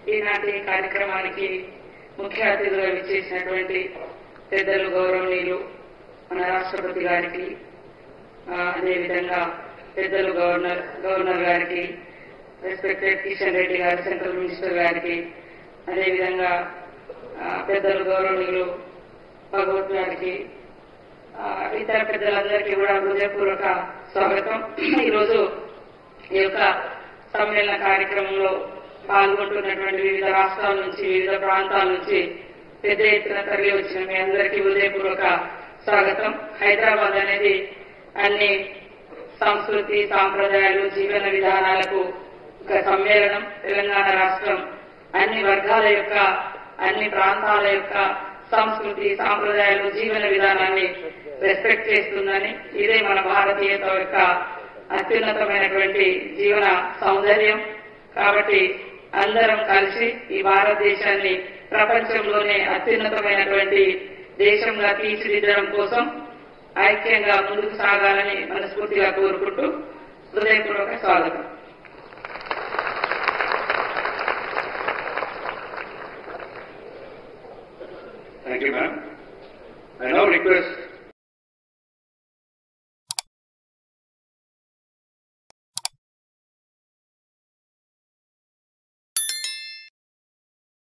ఈనాటి కార్యక్రమానికి ముఖ్య అతిథులుగా విచ్చేసినటువంటి పెద్దలు గౌరవనీయులు మన రాష్ట్రపతి గారికి ఆ, అదేవిధంగా పెద్దలు గవర్నర్ గవర్నర్ గారికి రెస్పెక్టెడ్ కిషన్ రెడ్డి గారు సెంట్రల్ మినిస్టర్ గారికి అదేవిధంగా ఆ, పెద్దలు గౌరవనీయులు భగవత్ గారికి ఆ, ఇతర పెద్దలందరికీ కూడా హృదయపూర్వక స్వాగతం ఈరోజు ఈ యొక్క సమ్మేళన కార్యక్రమంలో పాల్గొంటున్నటువంటి వివిధ రాష్ట్రాల నుంచి వివిధ ప్రాంతాల నుంచి పెద్ద ఎత్తున తరలి వచ్చిన మీ అందరికీ హృదయపూర్వక స్వాగతం హైదరాబాద్ అనేది అన్ని సంస్కృతి సాంప్రదాయాలు జీవన విధానాలకు ఒక సమ్మేళనం తెలంగాణ రాష్ట్రం అన్ని వర్గాల యొక్క అన్ని ప్రాంతాల యొక్క సంస్కృతి సాంప్రదాయాలు జీవన విధానాన్ని రెస్పెక్ట్ చేస్తుందని ఇదే మన భారతీయత యొక్క అత్యున్నతమైనటువంటి జీవన సౌందర్యం కాబట్టి అందరం కలిసి ఈ భారతదేశాన్ని ప్రపంచంలోనే అత్యున్నతమైనటువంటి దేశంగా తీర్చిదిద్దడం కోసం ఐక్యంగా ముందుకు సాగాలని మనస్ఫూర్తిగా కోరుకుంటూ హృదయపూర్వక స్వాగతం Thank you, ma'am. I now request